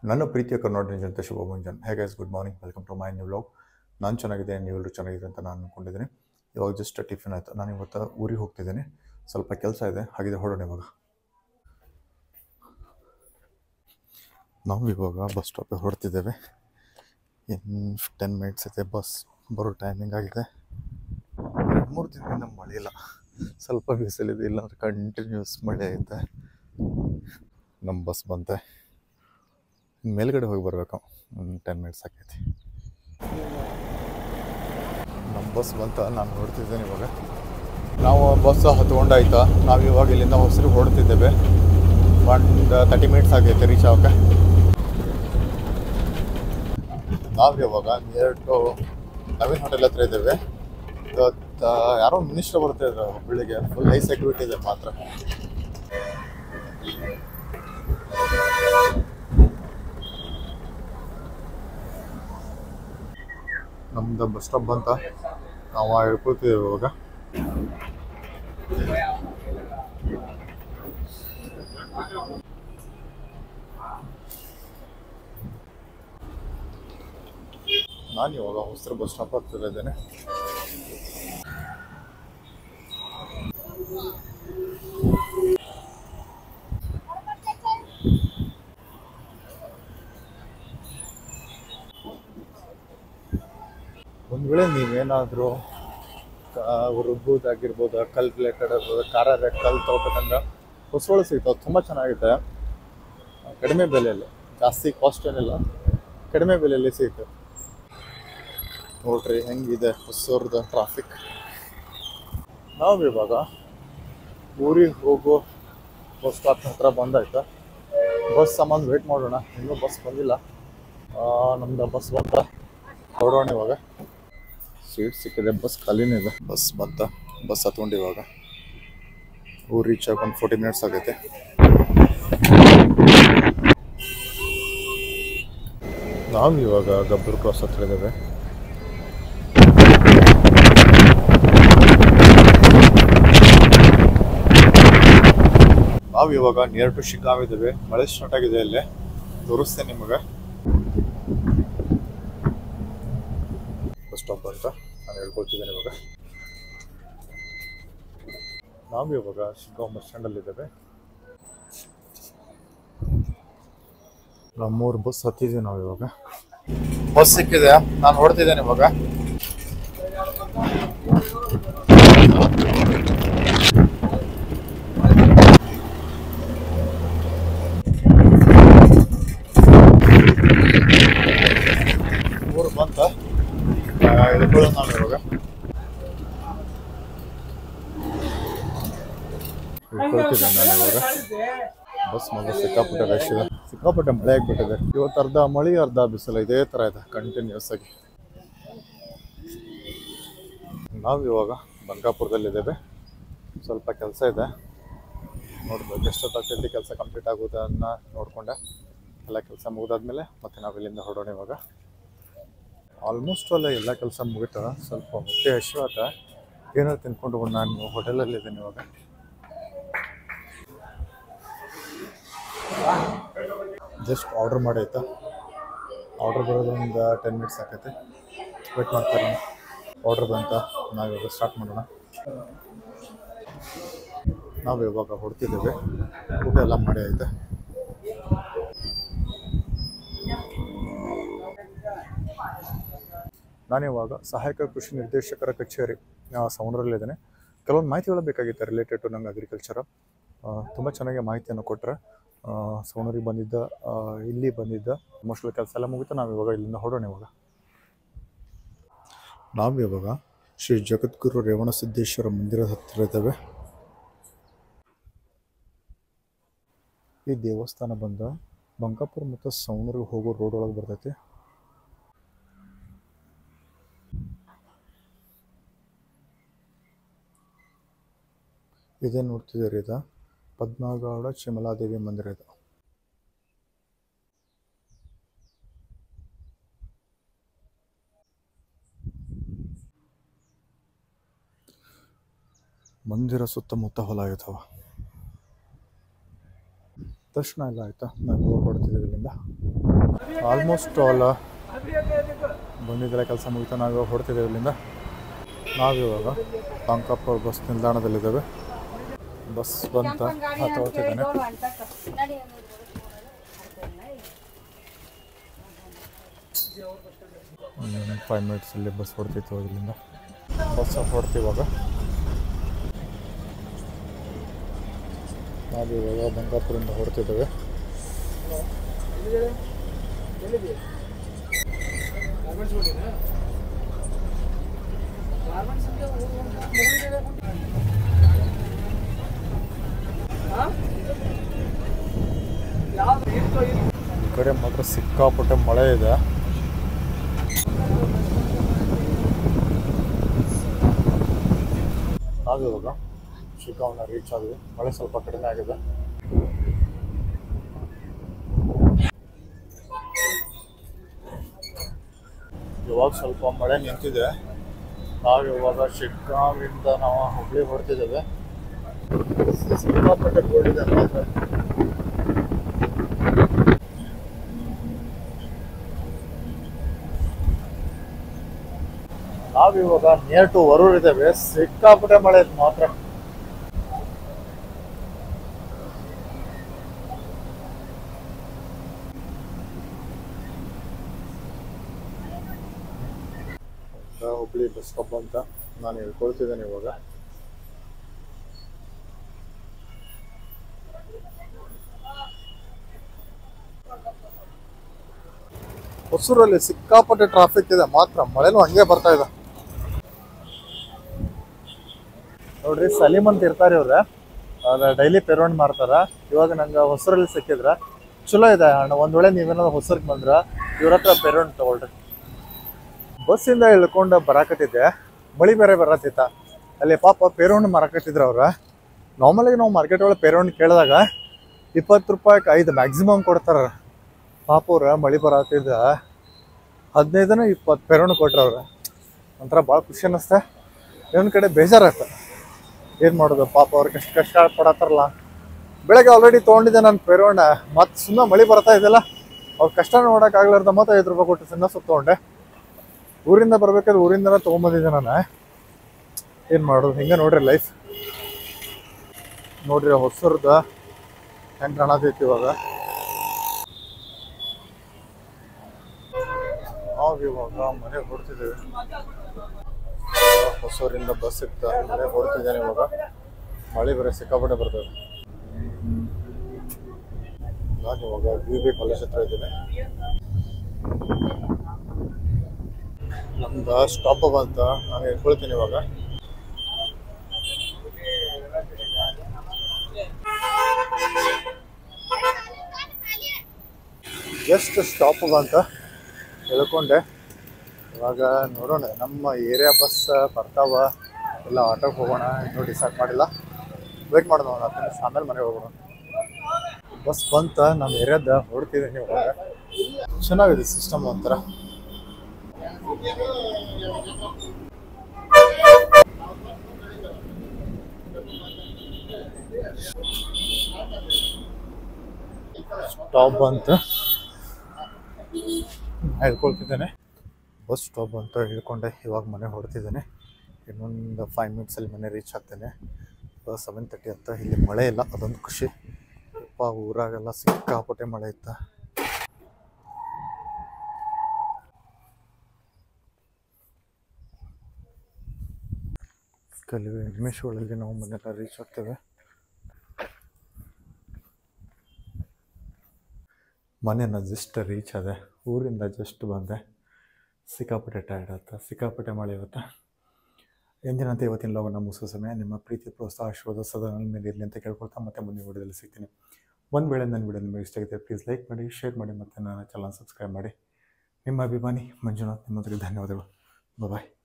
ನನ್ನ ಪ್ರೀತಿಯ ಕರ್ನಾಟಕ ಜನತೆ ಶುಭ ಮುಂಜಾನೆ hey guys good morning welcome to my new vlog ನಾನು ಚೆನ್ನಾಗಿದ್ದೇನೆ ನೀವೆಲ್ಲರೂ ಚೆನ್ನಾಗಿದೆ ಅಂತ ನಾನು ಅಂದ್ಕೊಂಡಿದ್ದೀನಿ ಇವಾಗ ಜಸ್ಟ್ ಟಿಫಿನ್ ಆಯಿತು ನಾನು ಇವತ್ತು ಊರಿಗೆ ಹೋಗ್ತಿದ್ದೀನಿ ಸ್ವಲ್ಪ ಕೆಲಸ ಇದೆ ಹಾಗಿದೆ ಹೊರಡೋಣ ಇವಾಗ ನಾವು ಇವಾಗ ಬಸ್ ಸ್ಟಾಪಿಗೆ ಹೊರಡ್ತಿದ್ದೇವೆ ಇನ್ನು ಟೆನ್ ಮಿನಿಟ್ಸ್ ಇದೆ ಬಸ್ ಬರೋ ಟೈಮಿಂಗ್ ಆಗಿದೆ ಎರಡು ಮೂರು ದಿನದಿಂದ ಮಳೆ ಇಲ್ಲ ಸ್ವಲ್ಪ ಬಿಸಿಲಿದೆ ಇಲ್ಲಾಂದ್ರೆ ಕಂಟಿನ್ಯೂಸ್ ಮಳೆ ಐತೆ ನಮ್ಮ ಬಸ್ ಬಂತೆ ಇನ್ನು ಮೇಲ್ಗಡೆ ಹೋಗಿ ಬರಬೇಕು ಒಂದು ಟೆನ್ ಮಿನಿಟ್ಸ್ ಆಕೈತಿ ನಮ್ಮ ಬಸ್ ಬಂತ ನಾನು ಹೊರಡ್ತಿದ್ದೇನೆ ಇವಾಗ ನಾವು ಬಸ್ ಹತ್ಕೊಂಡಾಯ್ತಾ ನಾವು ಇವಾಗ ಇಲ್ಲಿಂದ ಹೊಸರು ಹೊರಡ್ತಿದ್ದೇವೆ ಒಂದು ತರ್ಟಿ ಮಿನಿಟ್ಸ್ ಆಗೈತೆ ರೀಚ್ ಆಗೋಕೆ ನಾವು ಇವಾಗ ನಿಯರ್ ಟು ನವೀನ್ ಹೋಟೆಲ್ ಹತ್ರ ಇದ್ದೇವೆ ಇವತ್ತು ಯಾರೋ ಮಿನಿಸ್ಟರ್ ಬರ್ತಾ ಇದ್ರು ಹುಬ್ಬಳ್ಳಿಗೆ ಫುಲ್ ಹೈ ಸೆಕ್ಯೂರಿಟಿ ಇದೆ ಮಾತ್ರ ನಮ್ದು ಬಸ್ ಸ್ಟಾಪ್ ಬಂತ ನಾವು ಹೇಳ್ಕೊಳ್ತೀವಿ ಇವಾಗ ನಾನು ಇವಾಗ ಹೊಸರು ಬಸ್ ಸ್ಟಾಪ್ ಹತ್ತಿರ ಇದ್ದೇನೆ ಒಂದು ವೇಳೆ ನೀವೇನಾದರೂ ರುಬ್ಬೋದಾಗಿರ್ಬೋದು ಕಲ್ ರಿಲೇಟೆಡ್ ಇರ್ಬೋದು ಖಾರ ರೇಟ್ ಕಲ್ ತೊಗೋಬೇಕಂದ್ರೆ ಹೊಸಗಳು ಸಿಗ್ತಾವೆ ತುಂಬ ಚೆನ್ನಾಗಿದೆ ಕಡಿಮೆ ಬೆಲೆಯಲ್ಲಿ ಜಾಸ್ತಿ ಕಾಸ್ಟ್ ಏನಿಲ್ಲ ಕಡಿಮೆ ಬೆಲೆಯಲ್ಲಿ ಸಿಗ್ತದೆ ನೋಡ್ರಿ ಹೆಂಗಿದೆ ಹೊಸೂರ್ದ ಟ್ರಾಫಿಕ್ ನಾವು ಇವಾಗ ಊರಿಗೆ ಹೋಗೋ ಬಸ್ ಸ್ಟಾಪ್ ಹತ್ರ ಬಂದಾಯ್ತು ಬಸ್ ಸಂಬಂಧ ವೇಟ್ ಮಾಡೋಣ ಇನ್ನೂ ಬಸ್ ಬಂದಿಲ್ಲ ಆ, ನಮ್ದು ಬಸ್ ಬಂತ ಹೊರಡೋಣ ಇವಾಗ ಸೀಟ್ ಸಿಕ್ಕಿದೆ ಬಸ್ ಖಾಲಿನೇ ಇದೆ ಬಸ್ ಬಂತ ಬಸ್ ಹತ್ಕೊಂಡು ಇವಾಗ ಊರು ರೀಚ್ ಆಗಿ ಒಂದು ಫೋರ್ಟಿ ಮಿನಿಟ್ಸ್ ಆಗೈತೆ ನಾವು ಇವಾಗ ಗಬ್ಬರ್ ಕ್ರಾಸ್ ಹತ್ರ ಇದ್ದೇವೆ ನಾವು ಇವಾಗ ನಿಯರ್ ಟು ಶಿಗ್ಗಾಂವ್ ಇದ್ದೇವೆ ಮಳೆ ಸ್ಟಾರ್ಟ್ ಆಗಿದೆ ಅಲ್ಲೇ ತೋರಿಸ್ತೇನೆ ನಿಮಗೆ ಬಸ್ ಸ್ಟಾಪ್ ಅಂತ ನಾನು ಹೇಳ್ಕೊಳ್ತಿದ್ದೇನೆ ಇವಾಗ ನಾವು ಇವಾಗ ಶಿಗ್ಗಾಂವ್ ಬಸ್ ಸ್ಟ್ಯಾಂಡಲ್ಲಿ ಇದ್ದೇವೆ ನಮ್ಮೂರು ಬಸ್ ಹತ್ತಿದ್ದೀವಿ ನಾವು ಇವಾಗ ಬಸ್ ಸಿಕ್ಕಿದೆ ನಾನು ಹೊಡ್ತಿದ್ದೇನೆ ಇವಾಗ ಊರು ಬಂತ ಇಳ್ಕೊಳ್ಳೋಣ ನಾವು ಇವಾಗ ಇಳ್ಕೊಳ್ತಿದ್ದೇನೆ ನಾನು ಇವಾಗ ಬಸ್ ಮಗ ಸಿಕ್ಕಾಪಟ್ಟೆ ರಶ್ ಇದೆ ಸಿಕ್ಕಾಪಟ್ಟೆ ಮಳೆ ಆಗಿಬಿಟ್ಟಿದೆ ಇವತ್ತು ಅರ್ಧ ಮಳೆ ಅರ್ಧ ಬಿಸಿಲು ಇದೇ ಥರ ಇದೆ ಕಂಟಿನ್ಯೂಸ್ ಆಗಿ ನಾವು ಇವಾಗ ಬಂಗಾಪುರದಲ್ಲಿದ್ದೇವೆ ಸ್ವಲ್ಪ ಕೆಲಸ ಇದೆ ನೋಡ್ಬೇಕು ಎಷ್ಟೊತ್ತಾಗ್ತೈತಿ ಕೆಲಸ ಕಂಪ್ಲೀಟ್ ಆಗೋದನ್ನ ನೋಡಿಕೊಂಡೆ ಎಲ್ಲ ಕೆಲಸ ಮುಗಿದಾದ್ಮೇಲೆ ಮತ್ತೆ ನಾವು ಇಲ್ಲಿಂದ ಹೊರಡೋಣ ಇವಾಗ ಆಲ್ಮೋಸ್ಟ್ ಅಲ್ಲ ಎಲ್ಲ ಕೆಲಸ ಮುಗಿತದ ಸ್ವಲ್ಪ ಹೊಟ್ಟೆ ಹಸಿವಾತ ಏನಾದ್ರು ತಿನ್ಕೊಂಡು ಹೋಗೋಣ ನಾನು ಹೋಟೆಲಲ್ಲಿ ಇದ್ದೀನಿ ಇವಾಗ ಜಸ್ಟ್ ಆರ್ಡರ್ ಮಾಡೈತಾ ಆರ್ಡರ್ ಬರೋದು ಒಂದು ಟೆನ್ ಮಿನಿಟ್ಸ್ ಆಕೈತೆ ವೇಟ್ ಮಾಡ್ತಾರೆ ಆರ್ಡರ್ ಬಂತ ನಾವು ಇವಾಗ ಸ್ಟಾರ್ಟ್ ಮಾಡೋಣ ನಾವು ಇವಾಗ ಹೊಡ್ತಿದ್ದೇವೆ ಊಟ ಎಲ್ಲ ಮಾಡಿ ಐತೆ ನಾನಿವಾಗ ಸಹಾಯಕ ಕೃಷಿ ನಿರ್ದೇಶಕರ ಕಚೇರಿ ಸೌಂಡ್ರಲ್ಲಿದ್ದೇನೆ ಕೆಲವೊಂದು ಮಾಹಿತಿಗಳು ಬೇಕಾಗಿತ್ತು ರಿಲೇಟೆಡ್ ಟು ನಂಗೆ ಅಗ್ರಿಕಲ್ಚರ್ ತುಂಬ ಚೆನ್ನಾಗಿ ಮಾಹಿತಿಯನ್ನು ಕೊಟ್ಟರೆ ಸೌಣರಿಗೆ ಬಂದಿದ್ದ ಆ, ಇಲ್ಲಿ ಬಂದಿದ್ದ ಮೋಸ್ಟ್ಲಿ ಕೆಲಸ ಎಲ್ಲ ಮುಗಿತು ನಾವು ಇವಾಗ ಇಲ್ಲಿಂದ ಹೊರಡೋಣ ಇವಾಗ ನಾವು ಇವಾಗ ಶ್ರೀ ಜಗದ್ಗುರು ರೇವಣಸಿದ್ದೇಶ್ವರ ಮಂದಿರದ ಹತ್ತಿರ ಇದ್ದೇವೆ ಈ ದೇವಸ್ಥಾನ ಬಂದ ಬಂಕಾಪುರ ಮತ್ತು ಸೌಣೂರಿಗೆ ಹೋಗೋ ರೋಡ್ ಒಳಗೆ ಬರ್ತೈತಿ ಇದೇ ನೋಡ್ತಿದ್ದೀರಿ ಇದು ಪದ್ಮಗೌಡ ಚಿಮಲಾದೇವಿ ಮಂದಿರ ಇದು ಮಂದಿರ ಸುತ್ತಮುತ್ತ ಹೊಲ ಇದಾವ ದರ್ಶನ ಎಲ್ಲ ಆಯ್ತಾ ನಾವು ಹೊರಡ್ತಿದ್ದೀವಿ ಇಲ್ಲಿಂದ ಆಲ್ಮೋಸ್ಟ್ ಆಲ್ ಬಂದಿದ್ದೆಲ್ಲ ಕೆಲಸ ಮುಗಿತು ನಾವು ಇವಾಗ ಹೊಡ್ತಿದ್ದೇವೆ ಇಲ್ಲಿಂದ ನಾವಿವಾಗ ಬಾಂಕಾಪುರ್ ಬಸ್ ನಿಲ್ದಾಣದಲ್ಲಿದ್ದೇವೆ ಬಸ್ ಬಂತ ಹತ್ತು ಹೊಡ್ತಿದ್ದಾನೆ ಫೈವ್ ಮಿನಿಟ್ಸಲ್ಲಿ ಬಸ್ ಹೊಡ್ತಿತ್ತು ಇಲ್ಲಿಂದ ಬಸ್ ಹೊಡ್ತೀವಾಗ ನಾವು ಇವಾಗ ಬಂಗಾಪುರಿಂದ ಹೊರಡ್ತಿದ್ದೇವೆ ಈ ಕಡೆ ಮಾತ್ರ ಸಿಕ್ಕಾಪಟ್ಟೆ ಮಳೆ ಇದೆ ನಾವಿವಾಗ ಶಿಕಾವ್ನ ರೀಚ್ ಆದ್ವಿ ಮಳೆ ಸ್ವಲ್ಪ ಕಡಿಮೆ ಆಗಿದೆ ಇವಾಗ ಸ್ವಲ್ಪ ಮಳೆ ನಿಂತಿದೆ ನಾವು ಇವಾಗ ಶಿಗ್ಗಾಂವಿಂದ ನಾವು ಹುಬ್ಳಿ ಹೊರಟಿದ್ದೇವೆ ಸಿಕ್ಕಾಪಟ್ಟೆ ರೋಡಿದೆ ಮಾತ್ರ ನಾವಿವಾಗ ನಿಯರ್ ಟು ವರೂರ್ ಇದ್ದೇವೆ ಸಿಕ್ಕಾಪಟ್ಟೆ ಮಳೆ ಇದೆ ಮಾತ್ರ ಹುಬ್ಳಿ ಬಸ್ ಸ್ಟಾಪ್ ಅಂತ ನಾನು ಹೇಳ್ಕೊಳ್ತಿದ್ದೇನೆ ಇವಾಗ ಹೊಸೂರಲ್ಲಿ ಸಿಕ್ಕಾಪಟ್ಟೆ ಟ್ರಾಫಿಕ್ ಇದೆ ಮಾತ್ರ ಮಳೆನೂ ಹಂಗೆ ಬರ್ತಾ ಇದೆ ನೋಡ್ರಿ ಸಲೀಮ್ ಅಂತ ಇರ್ತಾರೆ ಇವ್ರೆ ಅವ್ರ ಡೈಲಿ ಪೇರೋಂಡ್ ಮಾಡ್ತಾರ ಇವಾಗ ನಂಗೆ ಹೊಸರಲ್ಲಿ ಸಿಕ್ಕಿದ್ರ ಚಲೋ ಇದೆ ಅಣ್ಣ ಒಂದ್ ವೇಳೆ ನೀವೇನಾದ್ರು ಹೊಸರ್ಗೆ ಬಂದ್ರ ಇವ್ರ ಹತ್ರ ಪೇರೋಂಡ್ ತಗೊಳ್ರಿ ಬಸ್ಸಿಂದ ಇಳ್ಕೊಂಡು ಬರಾಕತ್ತಿದ್ದೆ ಮಳಿ ಬೇರೆ ಬರತ್ತಿತ್ತ ಅಲ್ಲಿ ಪಾಪ ಪೇರೋಂಡ್ ಮಾರಾಕತ್ತಿದ್ರು ಅವ್ರ ನಾರ್ಮಲಾಗಿ ನಾವು ಮಾರ್ಕೆಟ್ ಒಳಗೆ ಪೇರೋಂಡ್ ಕೇಳಿದಾಗ ಇಪ್ಪತ್ತು ರೂಪಾಯಿಗೆ ಐದು ಮ್ಯಾಕ್ಸಿಮಮ್ ಕೊಡ್ತಾರ ಪಾಪ ಅವ್ರ ಮಳಿ ಬರತ್ತಿದ್ದ ಹದಿನೈದನ ಇಪ್ಪತ್ತು ಪೇರೋಂಡ್ ಕೊಟ್ರ ಅವ್ರ ಒಂಥರ ಭಾಳ ಖುಷಿ ಅನ್ನಿಸ್ತ ಇನ್ನೊಂದು ಕಡೆ ಬೇಜಾರಾಯ್ತು ಏನು ಮಾಡೋದು ಪಾಪ ಅವ್ರಿಗೆ ಎಷ್ಟು ಕಷ್ಟ ಪಡತ್ತಾರಲ್ಲ ಬೆಳಗ್ಗೆ ಆಲ್ರೆಡಿ ತೊಗೊಂಡಿದ್ದೆ ನಾನು ಪೇರೋಂಡ ಮತ್ತೆ ಸುಮ್ಮನೆ ಮಳಿ ಬರ್ತಾ ಇದೆಯಲ್ಲ ಅವ್ರ ಕಷ್ಟ ನೋಡೋಕ್ಕಾಗ್ಲಾರ್ದ ಮತ್ತೆ ಐದು ರೂಪಾಯಿ ಕೊಟ್ಟು ಸುಮ್ಮನೆ ಸ್ವಲ್ಪ ತೊಗೊಂಡೆ ಊರಿಂದ ಬರ್ಬೇಕಾದ್ರೆ ಊರಿಂದನೇ ತೊಗೊಂಬಂದಿದ್ದೆ ನಾನು ಏನು ಮಾಡೋದು ಹಿಂಗೆ ನೋಡ್ರಿ ಲೈಫ್ ನೋಡ್ರಿ ಹೊಸರ್ದ ಹೆಂಗೆ ಕಾಣತೈತಿ ಇವಾಗ ನಾವು ಇವಾಗ ಮನೆಗೆ ಹೊಡ್ತಿದ್ದೇವೆ ಹೊಸೂರಿಂದ ಬಸ್ ಸಿಕ್ತ ಮನೆ ಹೊಡ್ತಿದ್ದೇನೆ ಇವಾಗ ಮಳೆ ಬರೀ ಸಿಕ್ಕಾಪಟ್ಟೆ ಬರ್ತದೆ ನಾನು ಇವಾಗ ಬಿ ಬಿ ಕಾಲೇಜ್ ಹತ್ರ ಇದ್ದೀನಿ ನಮ್ದು ಸ್ಟಾಪ್ ಬಂತ ನಾನು ಹೇಳ್ಕೊಳ್ತೀನಿ ಇವಾಗ ಎಷ್ಟು ಸ್ಟಾಪ್ ಬಂತ ಹೇಳ್ಕೊಂಡೆ ಇವಾಗ ನೋಡೋಣ ನಮ್ಮ ಏರಿಯಾ ಬಸ್ ಬರ್ತಾವ ಇಲ್ಲ ಆಟೋಗೆ ಹೋಗೋಣ ಇನ್ನೂ ಡಿಸೈಡ್ ಮಾಡಿಲ್ಲ ವೇಟ್ ಮಾಡೋಣ ಒಂದು ಹತ್ತು ನಿಮಿಷ ಆಮೇಲೆ ಮನೆಗೆ ಹೋಗೋಣ ಬಸ್ ಬಂತ ನಮ್ಮ ಏರಿಯಾದ ಹೊಡ್ತಿದ್ದೀನಿ ಇವಾಗ ಚೆನ್ನಾಗಿದೆ ಸಿಸ್ಟಮ್ ಒಂಥರ ಸ್ಟಾಪ್ ಬಂತು ಹೇಳ್ಕೊಳ್ತಿದ್ದೇನೆ ಬಸ್ ಸ್ಟಾಪ್ ಅಂತ ಹೇಳ್ಕೊಂಡೆ ಇವಾಗ ಮನೆ ಹೊಡ್ತಿದ್ದೇನೆ ಇನ್ನೊಂದು ಫೈವ್ ಮಿನಿಟ್ಸಲ್ಲಿ ಮನೆ ರೀಚ್ ಆಗ್ತೇನೆ ಸೆವೆನ್ ತರ್ಟಿ ಅಂತ ಇಲ್ಲಿ ಮಳೆ ಇಲ್ಲ ಅದೊಂದು ಖುಷಿ ಯಪ್ಪ ಊರಾಗೆಲ್ಲ ಸಿಕ್ಕಾಪಟ್ಟೆ ಮಳೆ ಇತ್ತ ಕೆಲವು ನಿಮಿಷಗಳಲ್ಲಿ ನಾವು ಮನೆಲ್ಲ ರೀಚ್ ಆಗ್ತೇವೆ ಮನೆನ ಜಸ್ಟ್ ರೀಚ್ ಆದೆ ಊರಿಂದ ಜಸ್ಟ್ ಬಂದೆ ಸಿಕ್ಕಾಪಟ್ಟೆ ಟಯರ್ಡ್ ಆಯ್ತು ಸಿಕ್ಕಾಪಟ್ಟೆ ಮಳೆ ಇವತ್ತು ಎಂದಿನಂತೆ ಇವತ್ತಿನ ಲೋಗನ ಮುಗಿಸೋ ಸಮಯ ನಿಮ್ಮ ಪ್ರೀತಿ ಪ್ರೋತ್ಸಾಹ ಆಶೀರ್ವಾದ ಸದಾ ನನ್ನ ಮೇಲೆ ಇರಲಿ ಅಂತ ಕೇಳ್ಕೊಳ್ತಾ ಮತ್ತೆ ಮುಂದಿನ ವಿಡಿಯೋದಲ್ಲಿ ಸಿಗ್ತೀನಿ ಒಂದು ವೇಳೆ ನನ್ನ ವಿಡಿಯೋ ನಿಮಗೆ ಇಷ್ಟ ಆಗಿದೆ ಪ್ಲೀಸ್ ಲೈಕ್ ಮಾಡಿ ಶೇರ್ ಮಾಡಿ ಮತ್ತು ನನ್ನ ಚಾನಲ್ ಸಬ್ಸ್ಕ್ರೈಬ್ ಮಾಡಿ ನಿಮ್ಮ ಅಭಿಮಾನಿ ಮಂಜುನಾಥ್ ನಿಮ್ಮೊಂದಿಗೆ ಧನ್ಯವಾದಗಳು ಬಾಯ್